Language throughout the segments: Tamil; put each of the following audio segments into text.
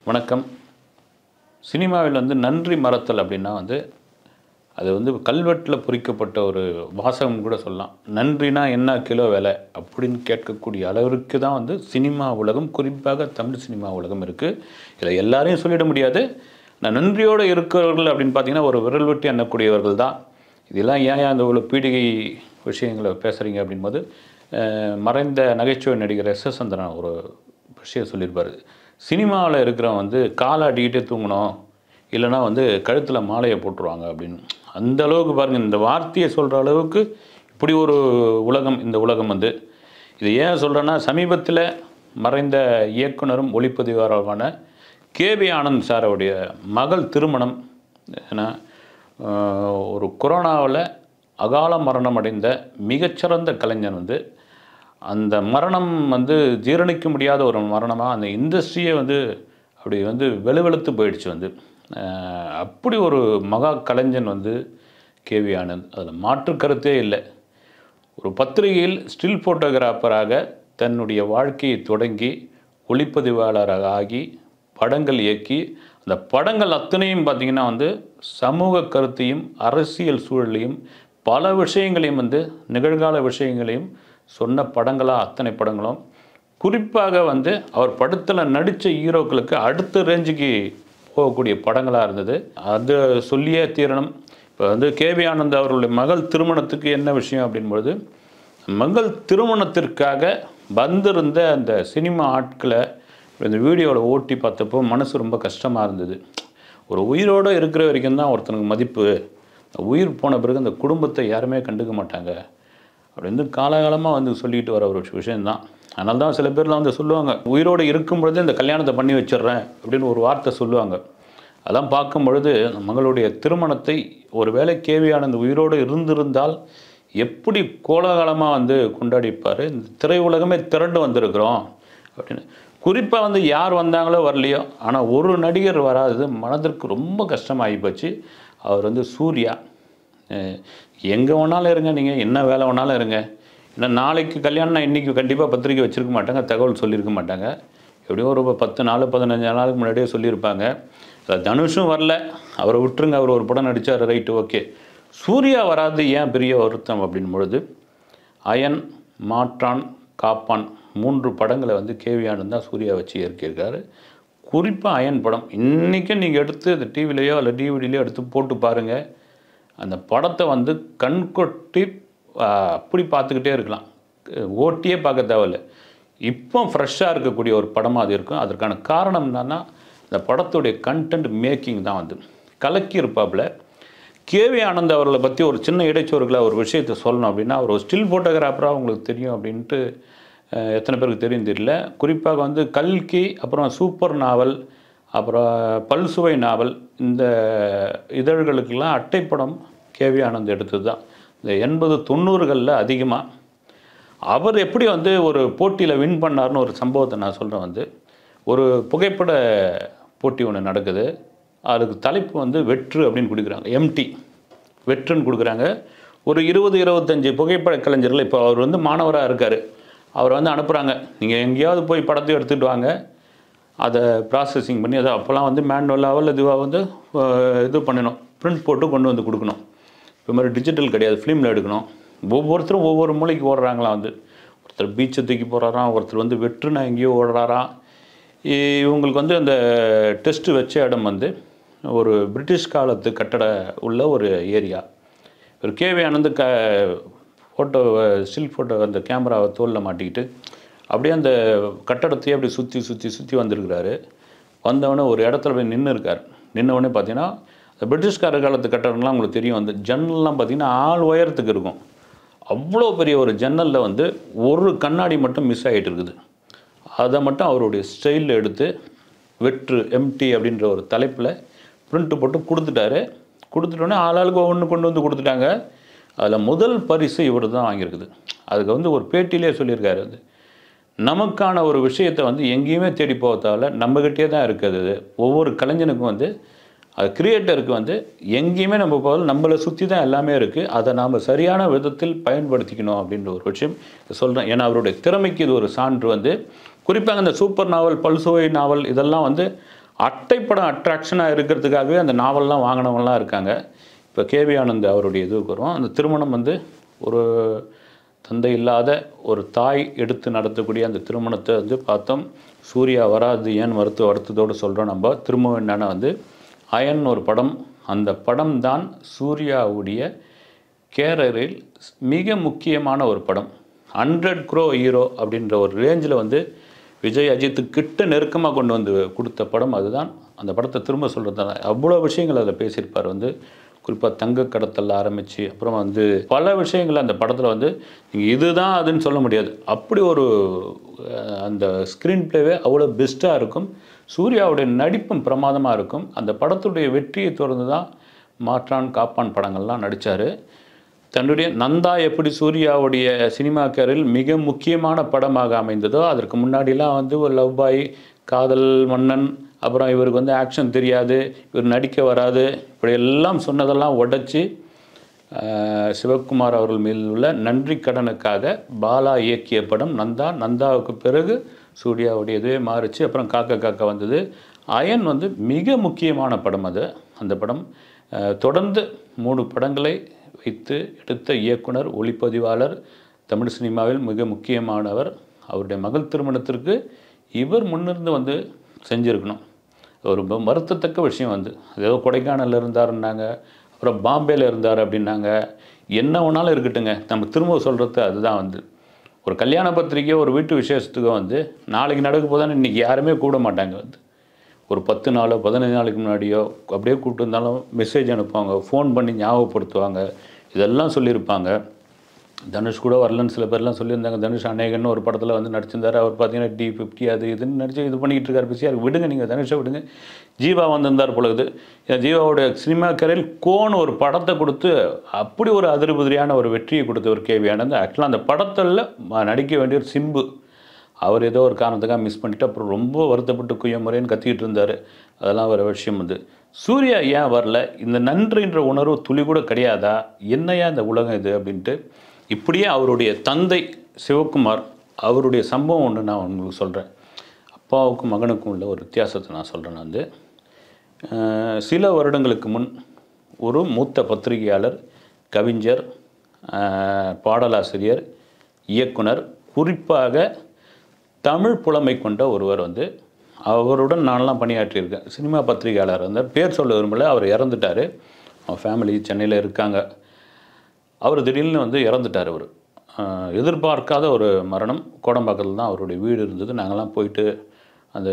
வணக்கம் சினிமாவில் வந்து நன்றி மறத்தல் அப்படின்னா வந்து அது வந்து கல்வெட்டில் பொறிக்கப்பட்ட ஒரு வாசகம் கூட சொல்லலாம் நன்றினா என்ன கிலோ விலை அப்படின்னு கேட்கக்கூடிய அளவிற்கு தான் வந்து சினிமா உலகம் குறிப்பாக தமிழ் சினிமா உலகம் இருக்குது இதை எல்லாரையும் சொல்லிட முடியாது நான் நன்றியோடு இருக்கிறவர்கள் அப்படின்னு பார்த்தீங்கன்னா ஒரு விரல் வெட்டி எண்ணக்கூடியவர்கள் தான் இதெல்லாம் ஏன் ஏன் அந்த ஒரு பீடிகை விஷயங்களை பேசுகிறீங்க அப்படின்போது அஹ், மறைந்த நகைச்சுவை நடிகர் எஸ் எஸ் சந்திரன் ஒரு விஷயம் சொல்லியிருப்பார் சினிமாவில் இருக்கிறவன் வந்து காலை அடிக்கிட்டே தூங்கணும் இல்லைன்னா வந்து கழுத்தில் மாலையை போட்டுருவாங்க அப்படின்னு அந்த அளவுக்கு பாருங்கள் இந்த வார்த்தையை சொல்கிற அளவுக்கு இப்படி ஒரு உலகம் இந்த உலகம் வந்து இது ஏன் சொல்கிறேன்னா சமீபத்தில் மறைந்த இயக்குனரும் ஒளிப்பதிவாளருமான கேபி ஆனந்த் சாரோடைய மகள் திருமணம் ஏன்னா ஆஹ், ஒரு கொரோனாவில் அகால மரணம் அடைந்த மிகச்சிறந்த கலைஞன் வந்து அந்த மரணம் வந்து ஜீரணிக்க முடியாத ஒரு மரணமாக அந்த இண்டஸ்ட்ரியே வந்து அப்படி வந்து வெளுவெளுத்து போயிடுச்சு வந்து ஆஹ், அப்படி ஒரு மகா கலைஞன் வந்து கேவி ஆனந்த் அதில் மாற்று கருத்தே இல்லை ஒரு பத்திரிகையில் ஸ்டில் ஃபோட்டோகிராஃபராக தன்னுடைய வாழ்க்கையை தொடங்கி ஒளிப்பதிவாளராக ஆகி படங்கள் இயக்கி அந்த படங்கள் அத்தனையும் பார்த்திங்கன்னா வந்து சமூக கருத்தையும் அரசியல் சூழலையும் பல விஷயங்களையும் வந்து நிகழ்கால விஷயங்களையும் சொன்ன படங்களாக அத்தனை படங்களும் குறிப்பாக வந்து அவர் படத்தில் நடித்த ஹீரோக்களுக்கு அடுத்த ரேஞ்சுக்கு போகக்கூடிய படங்களாக இருந்தது அது சொல்லியே தீரணும் இப்போ வந்து கேபி ஆனந்த் அவர்களுடைய மகள் திருமணத்துக்கு என்ன விஷயம் அப்படின்பொழுது மகள் திருமணத்திற்காக வந்திருந்த அந்த சினிமா ஆட்களை இந்த வீடியோவில் ஓட்டி பார்த்தப்போ மனசு ரொம்ப கஷ்டமாக இருந்தது ஒரு உயிரோடு இருக்கிற வரைக்கும் தான் ஒருத்தனுக்கு மதிப்பு உயிர் போன பிறகு அந்த குடும்பத்தை யாருமே கண்டுக்க மாட்டாங்க அப்படின்னு காலகாலமாக வந்து சொல்லிட்டு வர ஒரு விஷயம்தான் அதனால தான் சில பேர்லாம் வந்து சொல்லுவாங்க உயிரோடு இருக்கும் பொழுது இந்த கல்யாணத்தை பண்ணி வச்சிடுறேன் அப்படின்னு ஒரு வார்த்தை சொல்லுவாங்க அதெல்லாம் பார்க்கும் பொழுது மகளுடைய திருமணத்தை ஒருவேளை கேவி ஆனந்த் உயிரோடு இருந்திருந்தால் எப்படி கோலாகலமாக வந்து கொண்டாடிப்பார் இந்த திரையுலகமே திரண்டு வந்திருக்கிறோம் அப்படின்னு குறிப்பாக வந்து யார் வந்தாங்களோ வரலையோ ஆனால் ஒரு நடிகர் வராதது மனதிற்கு ரொம்ப கஷ்டமாகி போச்சு அவர் வந்து சூர்யா எங்கே வேணாலும் இருங்க நீங்கள் என்ன வேலை வேணாலும் இருங்க ஏன்னா நாளைக்கு கல்யாணம் இன்றைக்கி கண்டிப்பாக பத்திரிக்கை வச்சுருக்க மாட்டாங்க தகவல் சொல்லியிருக்க மாட்டாங்க எப்படியும் ஒரு பத்து நாள் பதினஞ்சு நாளுக்கு முன்னாடியே சொல்லியிருப்பாங்க அதுல தனுஷும் வரல அவரை விட்டுருங்க அவர் ஒரு படம் நடித்தார் ரைட்டு ஓகே சூர்யா வராது ஏன் பெரிய வருத்தம் அப்படின் பொழுது அயன் மாற்றான் காப்பான் மூன்று படங்களை வந்து கேவி ஆனந்த் தான் சூர்யா வச்சு இயற்கியிருக்காரு குறிப்பாக அயன் படம் இன்றைக்கும் நீங்கள் எடுத்து அந்த டிவிலையோ இல்லை டிவிடிலையோ எடுத்து போட்டு பாருங்கள் அந்த படத்தை வந்து கண் கொட்டி ஆ, அப்படி பார்த்துக்கிட்டே இருக்கலாம் ஓட்டியே பார்க்க தேவையில்ல இப்போ ஃப்ரெஷ்ஷாக இருக்கக்கூடிய ஒரு படமாக அது இருக்கும் அதற்கான காரணம் என்னன்னா இந்த படத்துடைய கண்டென்ட் மேக்கிங் தான் வந்து கலக்கி இருப்பாப்புல கேவி ஆனந்த் அவர்களை பற்றி ஒரு சின்ன இடைச்சோறுகளை ஒரு விஷயத்தை சொல்லணும் அப்படின்னா அவர் ஒரு ஸ்டில் ஃபோட்டோகிராஃபராக உங்களுக்கு தெரியும் அப்படின்ட்டு அஹ், எத்தனை பேருக்கு தெரியும் தெரியல குறிப்பாக வந்து கல்கி அப்புறம் சூப்பர் நாவல் அப்புறம் பல்சுவை நாவல் இந்த இதழ்களுக்கெல்லாம் அட்டைப்படம் கேவி ஆனந்த் எடுத்தது தான் இந்த எண்பது தொண்ணூறுகளில் அதிகமாக அவர் எப்படி வந்து ஒரு போட்டியில் வின் பண்ணார்னு ஒரு சம்பவத்தை நான் சொல்கிறேன் வந்து ஒரு புகைப்பட போட்டி ஒன்று நடக்குது அதுக்கு தலைப்பு வந்து வெற்று அப்படின்னு கொடுக்குறாங்க எம்டி வெற்றுன்னு கொடுக்குறாங்க ஒரு இருபது இருபத்தஞ்சி புகைப்பட கலைஞர்கள் இப்போ அவர் வந்து மாணவராக இருக்கார் அவர் வந்து அனுப்புகிறாங்க நீங்கள் எங்கேயாவது போய் படத்தை எடுத்துகிட்டு வாங்க அதை ப்ராசஸிங் பண்ணி அதை அப்போல்லாம் வந்து மேனுவலாக இல்லை இதுவாக வந்து அஹ், இது பண்ணணும் பிரிண்ட் போட்டு கொண்டு வந்து கொடுக்கணும் இப்போ மாதிரி டிஜிட்டல் கிடையாது ஃபிலிமில் எடுக்கணும் ஒவ்வொருத்தரும் ஒவ்வொரு மூலைக்கு ஓடுறாங்களாம் வந்து ஒருத்தர் பீச்சை தூக்கி போகிறாராம் ஒருத்தர் வந்து வெற்றுனா எங்கேயோ ஓடுறாராம் இ- இவங்களுக்கு வந்து அந்த டெஸ்ட்டு வச்ச இடம் வந்து ஒரு பிரிட்டிஷ் காலத்து கட்டட உள்ள ஒரு ஏரியா ஒரு கேவி ஆனந்த் க ஃபோட்டோ ஸ்டில் ஃபோட்டோ அந்த கேமராவை தோலில் மாட்டிக்கிட்டு அப்படியே அந்த கட்டடத்தையே அப்படி சுற்றி சுற்றி சுற்றி வந்திருக்கிறாரு வந்தவொடனே ஒரு இடத்துல போய் நின்று இருக்கார் நின்னவொடனே பார்த்தீங்கன்னா இந்த பிரிட்டிஷ்கார காலத்து கட்டடம்லாம் உங்களுக்கு தெரியும் அந்த ஜன்னல்லாம் பார்த்தீங்கன்னா ஆள் உயரத்துக்கு இருக்கும் அவ்வளோ பெரிய ஒரு ஜன்னலில் வந்து ஒரு கண்ணாடி மட்டும் மிஸ் ஆகிட்டு இருக்குது அதை மட்டும் அவருடைய ஸ்டைலில் எடுத்து வெற்று எம்டி அப்படின்ற ஒரு தலைப்பில் பிரிண்ட் போட்டு கொடுத்துட்டாரு கொடுத்துட்டோன்னே ஆளாளுக்கு ஒவ்வொன்று கொண்டு வந்து கொடுத்துட்டாங்க அதில் முதல் பரிசு இவர் தான் வாங்கியிருக்குது அதுக்கு வந்து ஒரு பேட்டியிலே சொல்லியிருக்காரு அது நமக்கான ஒரு விஷயத்தை வந்து எங்கேயுமே தேடி போக தேவையில்ல நம்மகிட்டே தான் இருக்குது அது ஒவ்வொரு கலைஞனுக்கும் வந்து அது கிரியேட்டருக்கு வந்து எங்கேயுமே நம்ம போகல நம்மளை சுற்றி தான் எல்லாமே இருக்குது அதை நாம் சரியான விதத்தில் பயன்படுத்திக்கணும் அப்படின்ற ஒரு விஷயம் சொல்கிறேன் ஏன்னா அவருடைய திறமைக்கு இது ஒரு சான்று வந்து குறிப்பாக இந்த சூப்பர் நாவல் பல்சுவை நாவல் இதெல்லாம் வந்து அட்டைப்படம் அட்ராக்ஷனாக இருக்கிறதுக்காகவே அந்த நாவல்லாம் வாங்கினவங்கலாம் இருக்காங்க இப்போ கேவி ஆனந்த் அவருடைய இதுக்கு வரும் அந்த திருமணம் வந்து ஒரு தந்தை இல்லாத ஒரு தாய் எடுத்து நடத்தக்கூடிய அந்த திருமணத்தை வந்து பார்த்தோம் சூர்யா வராது ஏன் மருத்துவ வருத்தத்தோடு சொல்கிறோம் நம்ம திரும்ப என்னன்னா வந்து அயன் ஒரு படம் அந்த படம் தான் சூர்யாவுடைய கேரியரில் மிக முக்கியமான ஒரு படம் ஹண்ட்ரட் க்ரோ ஹீரோ அப்படின்ற ஒரு ரேஞ்சில் வந்து விஜய் அஜித்து கிட்ட நெருக்கமாக கொண்டு வந்து கொடுத்த படம் அதுதான் அந்த படத்தை திரும்ப சொல்கிறது அவ்வளோ விஷயங்கள் அதில் பேசியிருப்பார் வந்து குறிப்பாக தங்க கடத்தல் ஆரம்பித்து அப்புறம் வந்து பல விஷயங்கள் அந்த படத்தில் வந்து நீங்கள் இதுதான் அதுன்னு சொல்ல முடியாது அப்படி ஒரு அஹ், அந்த ஸ்க்ரீன் ப்ளேவே அவ்வளோ பெஸ்ட்டாக இருக்கும் சூர்யாவுடைய நடிப்பும் பிரமாதமாக இருக்கும் அந்த படத்துடைய வெற்றியை தொடர்ந்து தான் மாற்றான் காப்பான் படங்கள்லாம் நடித்தார் தன்னுடைய நந்தா எப்படி சூர்யாவுடைய சினிமா கேரில் மிக முக்கியமான படமாக அமைந்ததோ அதற்கு முன்னாடிலாம் வந்து ஒரு லவ் பாய் காதல் மன்னன் அப்புறம் இவருக்கு வந்து ஆக்ஷன் தெரியாது இவர் நடிக்க வராது இப்படி எல்லாம் சொன்னதெல்லாம் உடைச்சி ஆஹ், சிவகுமார் அவர்கள் மீது உள்ள நன்றி கடனுக்காக பாலா இயக்கிய படம் நந்தா நந்தாவுக்கு பிறகு சூர்யாவுடைய இதுவே மாறுச்சு அப்புறம் காக்க காக்க வந்தது அயன் வந்து மிக முக்கியமான படம் அது அந்த படம் ஆஹ், தொடர்ந்து மூணு படங்களை வைத்து எடுத்த இயக்குனர் ஒளிப்பதிவாளர் தமிழ் சினிமாவில் மிக முக்கியமானவர் அவருடைய மகள் திருமணத்திற்கு இவர் முன்னிருந்து வந்து செஞ்சுருக்கணும் ஒரு ரொம்ப வருத்தத்தக்க விஷயம் வந்து ஏதோ கொடைக்கானலில் இருந்தாருன்னாங்க அப்புறம் பாம்பேயில் இருந்தார் அப்படின்னாங்க என்ன வேணாலும் இருக்கட்டுங்க நம்ம திரும்ப சொல்கிறது அதுதான் வந்து ஒரு கல்யாண பத்திரிக்கையோ ஒரு வீட்டு விசேஷத்துக்கோ வந்து நாளைக்கு நடக்க போதான்னு இன்றைக்கி யாருமே கூட மாட்டாங்க வந்து ஒரு பத்து நாளோ பதினஞ்சு நாளைக்கு முன்னாடியோ அப்படியே கூப்பிட்டு இருந்தாலும் மெசேஜ் அனுப்புவாங்க ஃபோன் பண்ணி ஞாபகப்படுத்துவாங்க இதெல்லாம் சொல்லியிருப்பாங்க தனுஷ் கூட வரலன்னு சில பேர்லாம் சொல்லியிருந்தாங்க தனுஷ் அநேகன்னு ஒரு படத்தில் வந்து நடிச்சிருந்தாரு அவர் பார்த்தீங்கன்னா டி ஃபிஃப்டி அது இதுன்னு நடிச்சு இது பண்ணிக்கிட்டு இருக்காரு பிஸியாக இருக்கு விடுங்க நீங்கள் தனுஷை விடுங்க ஜீவா வந்திருந்தார் பொழுது ஜீவாவோட சினிமா கரையில் கோன் ஒரு படத்தை கொடுத்து அப்படி ஒரு அதிர்புதிரியான ஒரு வெற்றியை கொடுத்தவர் கேவி ஆனந்த் ஆக்சுவலாக அந்த படத்தில் ம- நடிக்க வேண்டிய ஒரு சிம்பு அவர் ஏதோ ஒரு காரணத்துக்காக மிஸ் பண்ணிட்டு அப்புறம் ரொம்ப வருத்தப்பட்டு குய்ய முறைன்னு கத்திக்கிட்டு இருந்தார் அதெல்லாம் ஒரு விஷயம் வந்து சூர்யா ஏன் வரல இந்த நன்றின்ற உணர்வு துளி கூட கிடையாதா என்னையா இந்த உலகம் இது அப்படின்ட்டு இப்படியே அவருடைய தந்தை சிவகுமார் அவருடைய சம்பவம் ஒன்று நான் உங்களுக்கு சொல்கிறேன் அப்பாவுக்கும் மகனுக்கும் உள்ள ஒரு வித்தியாசத்தை நான் சொல்கிறேன் வந்து அஹ், சில வருடங்களுக்கு முன் ஒரு மூத்த பத்திரிகையாளர் கவிஞர் அஹ், பாடலாசிரியர் இயக்குனர் குறிப்பாக தமிழ் புலமை கொண்ட ஒருவர் வந்து அவருடன் நான்லாம் பணியாற்றியிருக்கேன் சினிமா பத்திரிகையாளர் இருந்தார் பேர் சொல்ல விரும்பல அவர் இறந்துட்டார் அவன் ஃபேமிலி சென்னையில் இருக்காங்க அவர் திடீர்னு வந்து இறந்துட்டார் அவர் ஆஹ் எதிர்பார்க்காத ஒரு மரணம் கோடம்பாக்கத்தில் தான் அவருடைய வீடு இருந்தது நாங்கள்லாம் போயிட்டு அந்த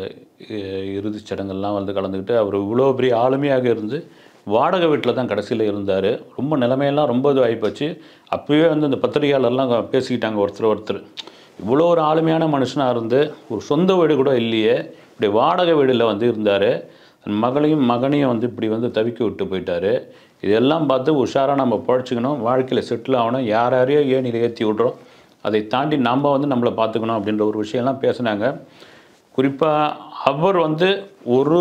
இ- இறுதிச் சடங்கெல்லாம் வந்து கலந்துக்கிட்டு அவர் இவ்வளோ பெரிய ஆளுமையாக இருந்து வாடகை வீட்டில் தான் கடைசியில் இருந்தார் ரொம்ப நிலைமையெல்லாம் ரொம்ப இது ஆகிப்போச்சு அப்போவே வந்து இந்த பத்திரிகையாளர்லாம் பேசிக்கிட்டாங்க ஒருத்தர் ஒருத்தர் இவ்வளோ ஒரு ஆளுமையான மனுஷனாக இருந்து ஒரு சொந்த வீடு கூட இல்லையே இப்படி வாடகை வீடில் வந்து இருந்தார் தன் மகளையும் மகனையும் வந்து இப்படி வந்து தவிக்க விட்டு போயிட்டாரு இதெல்லாம் பார்த்து உஷாராக நம்ம பழச்சிக்கணும் வாழ்க்கையில் செட்டில் ஆகணும் யார் யாரையோ ஏனியில் ஏற்றி விட்றோம் அதை தாண்டி நம்ம வந்து நம்மளை பார்த்துக்கணும் அப்படின்ற ஒரு விஷயம்லாம் பேசுனாங்க குறிப்பாக அவர் வந்து ஒரு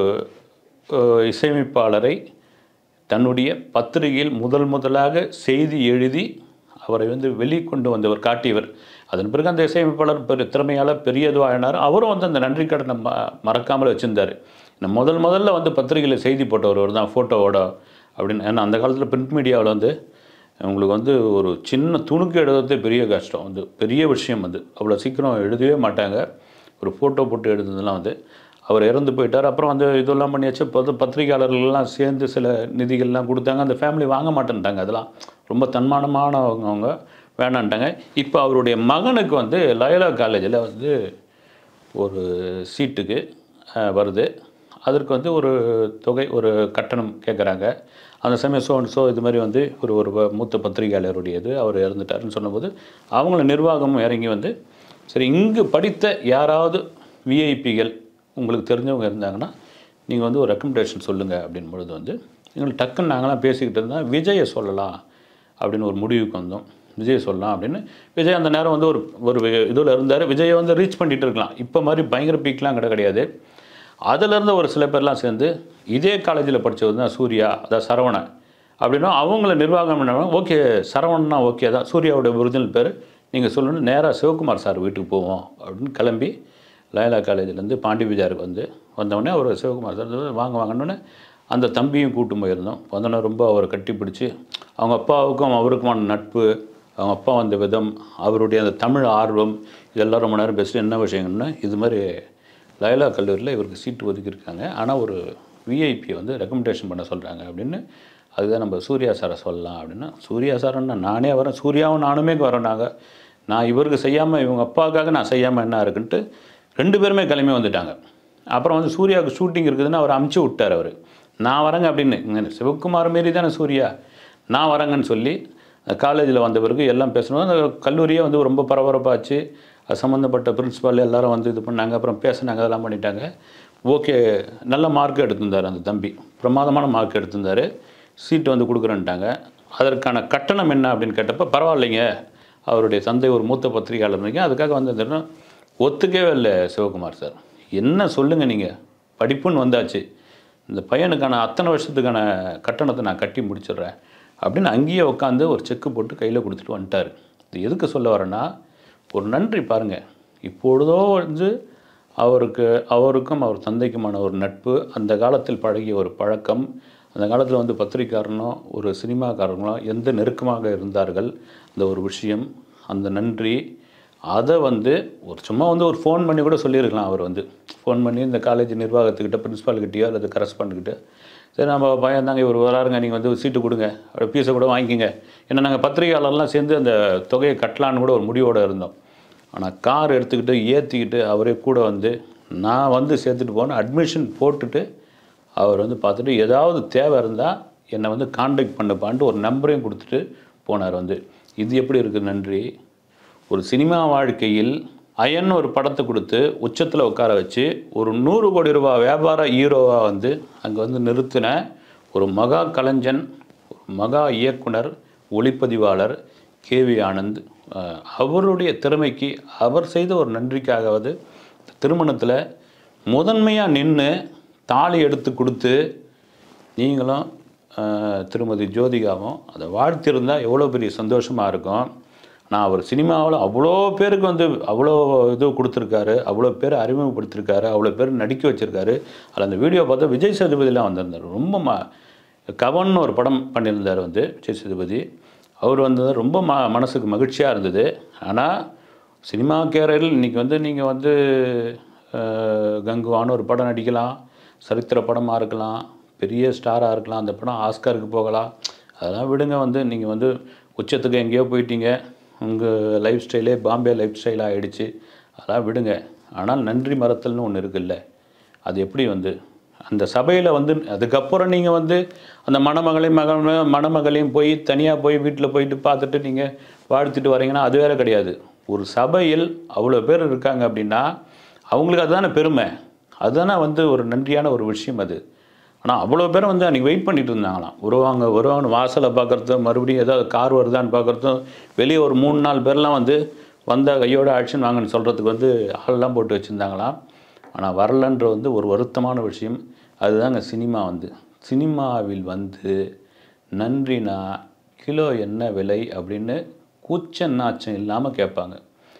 அஹ், இசையமைப்பாளரை தன்னுடைய பத்திரிகையில் முதல் முதலாக செய்தி எழுதி அவரை வந்து வெளிக்கொண்டு வந்தவர் காட்டியவர் அதன் பிறகு அந்த இசையமைப்பாளர் பெரிய திறமையால் பெரிய இதுவாகினார் அவரும் வந்து அந்த நன்றி கடனை ம மறக்காமல் வச்சுருந்தார் இந்த முதல் முதல்ல வந்து பத்திரிகையில் செய்தி போட்டவர் தான் ஃபோட்டோவோட அப்படின்னு ஏன்னா அந்த காலத்தில் பிரிண்ட் மீடியாவில் வந்து உங்களுக்கு வந்து ஒரு சின்ன துணுக்கு எழுதுறதே பெரிய கஷ்டம் வந்து பெரிய விஷயம் வந்து அவ்வளோ சீக்கிரம் எழுதவே மாட்டாங்க ஒரு ஃபோட்டோ போட்டு எழுதுனதுலாம் வந்து அவர் இறந்து போயிட்டார் அப்புறம் வந்து இதெல்லாம் பண்ணியாச்சு பொது பத்திரிகையாளர்கள்லாம் சேர்ந்து சில நிதிகள்லாம் கொடுத்தாங்க அந்த ஃபேமிலி வாங்க மாட்டேன்ட்டாங்க அதெல்லாம் ரொம்ப தன்மானமானவங்க அவங்க வேணான்ட்டாங்க இப்போ அவருடைய மகனுக்கு வந்து லயோலா காலேஜில் வந்து ஒரு சீட்டுக்கு அஹ், வருது அதற்கு வந்து ஒரு தொகை ஒரு கட்டணம் கேட்குறாங்க அந்த சமயம் ஸோ ஸோ இது மாதிரி வந்து ஒரு ஒரு வ- மூத்த பத்திரிகையாளருடையது அவர் இறந்துட்டாருன்னு சொன்னபோது அவங்கள நிர்வாகமும் இறங்கி வந்து சரி இங்கு படித்த யாராவது விஐபிகள் உங்களுக்கு தெரிஞ்சவங்க இருந்தாங்கன்னா நீங்கள் வந்து ஒரு ரெக்கமெண்டேஷன் சொல்லுங்கள் அப்படின் பொழுது வந்து எங்களுக்கு டக்குன்னு நாங்களாம் பேசிக்கிட்டு இருந்தால் விஜயை சொல்லலாம் அப்படின்னு ஒரு முடிவுக்கு வந்தோம் விஜய் சொல்லலாம் அப்படின்னு விஜய் அந்த நேரம் வந்து ஒரு ஒரு இதில் இருந்தார் விஜயை வந்து ரீச் பண்ணிட்டு இருக்கலாம் இப்போ மாதிரி பயங்கர பீக்லாம் கிட்ட கிடையாது அதிலிருந்து ஒரு சில பேர்லாம் சேர்ந்து இதே காலேஜில் படித்தவர் தான் சூர்யா அதான் சரவணன் அப்படின்னா அவங்கள நிர்வாகம் பண்ணாங்க ஓகே சரவணன்னா ஓகே தான் சூர்யாவோட ஒரிஜினல் பேர் நீங்கள் சொல்லணும் நேராக சிவகுமார் சார் வீட்டுக்கு போவோம் அப்படின்னு கிளம்பி லயலா காலேஜ்லேருந்து பாண்டி பஜாருக்கு வந்து வந்தவுடனே அவர் சிவகுமார் சார் வந்து வாங்க வாங்கன்னு அந்த தம்பியும் கூட்டு போயிருந்தோம் வந்தோடனே ரொம்ப அவரை கட்டி பிடிச்சி அவங்க அப்பாவுக்கும் அவருக்குமான நட்பு அவங்க அப்பா வந்த விதம் அவருடைய அந்த தமிழ் ஆர்வம் இதெல்லாம் ரொம்ப நேரம் பேசிட்டு என்ன விஷயங்கள்னா இது மாதிரி லயலா கல்லூரியில் இவருக்கு சீட்டு ஒதுக்கியிருக்காங்க ஆனால் ஒரு விஐபி வந்து ரெக்கமெண்டேஷன் பண்ண சொல்கிறாங்க அப்படின்னு அதுதான் நம்ம சூர்யா சாரை சொல்லலாம் அப்படின்னா சூர்யா சாரன்னா நானே வரேன் சூர்யாவும் நானுமே வரேன் நாங்கள் நான் இவருக்கு செய்யாமல் இவங்க அப்பாவுக்காக நான் செய்யாமல் என்ன இருக்குன்ட்டு ரெண்டு பேருமே கிளம்பி வந்துட்டாங்க அப்புறம் வந்து சூர்யாவுக்கு ஷூட்டிங் இருக்குதுன்னு அவர் அமுச்சு விட்டார் அவர் நான் வரேங்க அப்படின்னு இங்க சிவகுமார் மாரி தானே சூர்யா நான் வரேங்கன்னு சொல்லி காலேஜில் வந்த பிறகு எல்லாம் பேசணும் அந்த கல்லூரியே வந்து ரொம்ப பரபரப்பாச்சு அது சம்மந்தப்பட்ட பிரின்ஸிபால் எல்லாரும் வந்து இது பண்ணாங்க அப்புறம் பேசினாங்க அதெல்லாம் பண்ணிட்டாங்க ஓகே நல்ல மார்க் எடுத்திருந்தார் அந்த தம்பி பிரமாதமான மார்க் எடுத்திருந்தார் சீட்டு வந்து கொடுக்குறேன்ட்டாங்க அதற்கான கட்டணம் என்ன அப்படின்னு கேட்டப்போ பரவாயில்லைங்க அவருடைய தந்தை ஒரு மூத்த பத்திரிகையாளர் இருந்தீங்க அதுக்காக வந்து ஒத்துக்கவே இல்லை சிவகுமார் சார் என்ன சொல்லுங்கள் நீங்கள் படிப்புன்னு வந்தாச்சு இந்த பையனுக்கான அத்தனை வருஷத்துக்கான கட்டணத்தை நான் கட்டி முடிச்சிடுறேன் அப்படின்னு அங்கேயே உட்காந்து ஒரு செக்கு போட்டு கையில் கொடுத்துட்டு வந்துட்டார் இது எதுக்கு சொல்ல வரேன்னா ஒரு நன்றி பாருங்கள் இப்பொழுதோ வந்து அவருக்கு அவருக்கும் அவர் தந்தைக்குமான ஒரு நட்பு அந்த காலத்தில் பழகிய ஒரு பழக்கம் அந்த காலத்தில் வந்து பத்திரிக்காரனோ ஒரு சினிமாக்காரங்களோ எந்த நெருக்கமாக இருந்தார்கள் அந்த ஒரு விஷயம் அந்த நன்றி அதை வந்து ஒரு சும்மா வந்து ஒரு ஃபோன் பண்ணி கூட சொல்லியிருக்கலாம் அவர் வந்து ஃபோன் பண்ணி இந்த காலேஜ் நிர்வாகத்துக்கிட்ட பிரின்ஸ்பால்கிட்டயோ அல்லது கரஸ்பாண்டுக்கிட்ட சரி நம்ம பையன் தாங்க இவர் வராருங்க நீங்கள் வந்து சீட்டு கொடுங்க அவரோட ஃபீஸை கூட வாங்கிக்கோங்க ஏன்னா நாங்கள் பத்திரிகையாளர்லாம் சேர்ந்து அந்த தொகையை கட்டலான்னு கூட ஒரு முடிவோடு இருந்தோம் ஆனால் கார் எடுத்துக்கிட்டு ஏற்றிக்கிட்டு அவரே கூட வந்து நான் வந்து சேர்த்துட்டு போனேன் அட்மிஷன் போட்டுட்டு அவர் வந்து பார்த்துட்டு ஏதாவது தேவை இருந்தால் என்னை வந்து காண்டாக்ட் பண்ணப்பான்ட்டு ஒரு நம்பரையும் கொடுத்துட்டு போனார் வந்து இது எப்படி இருக்குது நன்றி ஒரு சினிமா வாழ்க்கையில் அயன் ஒரு படத்தை கொடுத்து உச்சத்தில் உட்கார வச்சு ஒரு நூறு கோடி ரூபாய் வியாபார ஹீரோவாக வந்து அங்கே வந்து நிறுத்தின ஒரு மகா கலைஞன் ஒரு மகா இயக்குனர் ஒளிப்பதிவாளர் கேவி ஆனந்த் அஹ், அவருடைய திறமைக்கு அவர் செய்த ஒரு நன்றிக்காகவது திருமணத்தில் முதன்மையாக நின்று தாலி எடுத்து கொடுத்து நீங்களும் அஹ், திருமதி ஜோதிகாவும் அதை வாழ்த்திருந்தால் எவ்வளோ பெரிய சந்தோஷமாக இருக்கும் நான் அவர் சினிமாவில் அவ்வளோ பேருக்கு வந்து அவ்வளோ இது கொடுத்துருக்காரு அவ்வளோ பேர் அறிமுகப்படுத்திருக்காரு அவ்வளோ பேர் நடிக்க வச்சுருக்காரு அதில் அந்த வீடியோ பார்த்தா விஜய் சேதுபதிலாம் வந்திருந்தார் ரொம்ப ம கவன்னு ஒரு படம் பண்ணியிருந்தார் வந்து விஜய் சேதுபதி அவர் வந்தது ரொம்ப ம மனசுக்கு மகிழ்ச்சியாக இருந்தது ஆனால் சினிமா கேரியரில் இன்றைக்கி வந்து நீங்கள் வந்து அஹ், கங்குவான்னு ஒரு படம் நடிக்கலாம் சரித்திர படமாக இருக்கலாம் பெரிய ஸ்டாராக இருக்கலாம் அந்த படம் ஆஸ்காருக்கு போகலாம் அதெல்லாம் விடுங்க வந்து நீங்கள் வந்து உச்சத்துக்கு எங்கேயோ போயிட்டீங்க உங்கள் லைஃப் ஸ்டைலே பாம்பே லைஃப் ஸ்டைலாக ஆகிடுச்சு அதெல்லாம் விடுங்க ஆனால் நன்றி மறத்தல்னு ஒன்று இருக்குல்ல அது எப்படி வந்து அந்த சபையில் வந்து அதுக்கப்புறம் நீங்கள் வந்து அந்த மணமகளையும் மகன மணமகளையும் போய் தனியாக போய் வீட்டில் போயிட்டு பார்த்துட்டு நீங்கள் வாழ்த்துட்டு வரீங்கன்னா அது வேற கிடையாது ஒரு சபையில் அவ்வளோ பேர் இருக்காங்க அப்படின்னா அவங்களுக்கு அதுதானே பெருமை அதுதானே வந்து ஒரு நன்றியான ஒரு விஷயம் அது ஆனால் அவ்வளோ பேர் வந்து அன்றைக்கி வெயிட் பண்ணிட்டு இருந்தாங்களாம் வருவாங்க வருவாங்கன்னு வாசலை பார்க்குறதும் மறுபடியும் ஏதாவது கார் வருதான்னு பார்க்குறதும் வெளியே ஒரு மூணு நாலு பேர்லாம் வந்து வந்தால் கையோட ஆக்ஷன் வாங்கன்னு சொல்கிறதுக்கு வந்து ஆள்லாம் போட்டு வச்சுருந்தாங்களாம் ஆனால் வரலன்ற வந்து ஒரு வருத்தமான விஷயம் அதுதாங்க சினிமா வந்து சினிமாவில் வந்து நன்றினா கிலோ என்ன விலை அப்படின்னு கூச்ச நாச்சம் இல்லாமல் கேட்பாங்க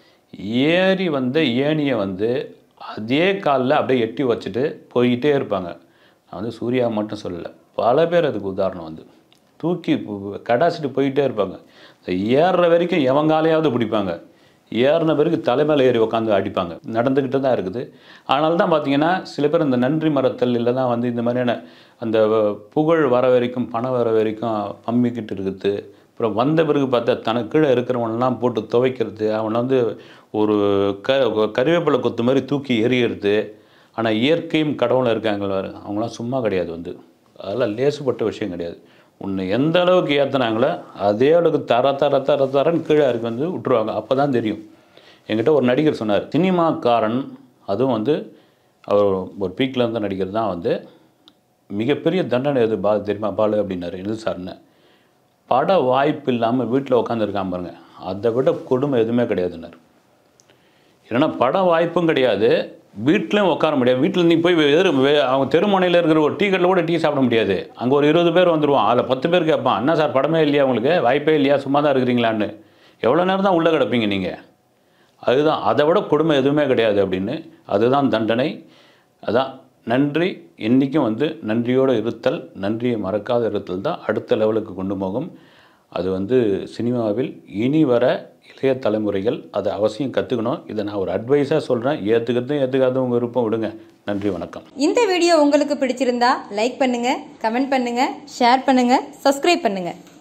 ஏறி வந்த ஏணியை வந்து அதே காலில் அப்படியே எட்டி வச்சுட்டு போய்கிட்டே இருப்பாங்க நான் வந்து சூர்யா மட்டும் சொல்லலை பல பேர் அதுக்கு உதாரணம் வந்து தூக்கி பு- கடாசிட்டு போயிட்டே இருப்பாங்க இந்த ஏறுற வரைக்கும் எவங்காலையாவது பிடிப்பாங்க ஏறின பிறகு தலைமையில் ஏறி உட்காந்து அடிப்பாங்க நடந்துக்கிட்டு தான் இருக்குது அதனால தான் பார்த்தீங்கன்னா சில பேர் இந்த நன்றி மறத்தல் இல்லைனா வந்து இந்த மாதிரியான அந்த புகழ் வர வரைக்கும் பணம் வர வரைக்கும் பம்மிக்கிட்டு இருக்குது அப்புறம் வந்த பிறகு பார்த்தா தனக்கு கீழே இருக்கிறவனெல்லாம் போட்டு துவைக்கிறது அவனை வந்து ஒரு க கருவேப்பிலை கொத்து மாதிரி தூக்கி எறிகிறது ஆனால் இயற்கையும் கடவுளும் இருக்காங்கள வேறு அவங்களாம் சும்மா கிடையாது வந்து அதெல்லாம் லேசுப்பட்ட விஷயம் கிடையாது உன்னை எந்த அளவுக்கு ஏற்றுனாங்களோ அதே அளவுக்கு தர தர தர தரன்னு கீழே இறக்கி வந்து விட்டுருவாங்க அப்போ தான் தெரியும் என்கிட்ட ஒரு நடிகர் சொன்னார் சினிமாக்காரன் அதுவும் வந்து அவர் ஒரு பீக்கில் இருந்த நடிகர் தான் வந்து மிகப்பெரிய தண்டனை எது பா தெரியுமா பாலு அப்படின்னாரு இது சார்னு பட வாய்ப்பு இல்லாமல் வீட்டில் உட்காந்துருக்கான் பாருங்க அதை விட கொடுமை எதுவுமே கிடையாதுன்னாரு ஏன்னா பட வாய்ப்பும் கிடையாது வீட்லையும் உட்கார முடியாது வீட்டில் நீ போய் எதிர் வே- அவங்க தெருமுனையில் இருக்கிற ஒரு டீ கடையில் கூட டீ சாப்பிட முடியாது அங்கே ஒரு இருபது பேர் வந்துருவான் அதில் பத்து பேர் கேட்பான் என்ன சார் படமே இல்லையா உங்களுக்கு வாய்ப்பே இல்லையா சும்மா தான் இருக்கிறீங்களான்னு எவ்வளோ நேரம் தான் உள்ளே கிடப்பீங்க நீங்கள் அதுதான் அதை விட கொடுமை எதுவுமே கிடையாது அப்படின்னு அதுதான் தண்டனை அதான் நன்றி என்றைக்கும் வந்து நன்றியோடு இருத்தல் நன்றியை மறக்காத இருத்தல் தான் அடுத்த லெவலுக்கு கொண்டு போகும் அது வந்து சினிமாவில் இனி வர இளைய தலைமுறைகள் அதை அவசியம் கற்றுக்கணும் இதை நான் ஒரு அட்வைஸாக சொல்கிறேன் ஏற்றுக்கிறதும் ஏற்றுக்காதவங்க விருப்பம் விடுங்க நன்றி வணக்கம் இந்த வீடியோ உங்களுக்கு பிடிச்சிருந்தா லைக் பண்ணுங்க கமெண்ட் பண்ணுங்க ஷேர் பண்ணுங்க சப்ஸ்கிரைப் பண்ணுங்க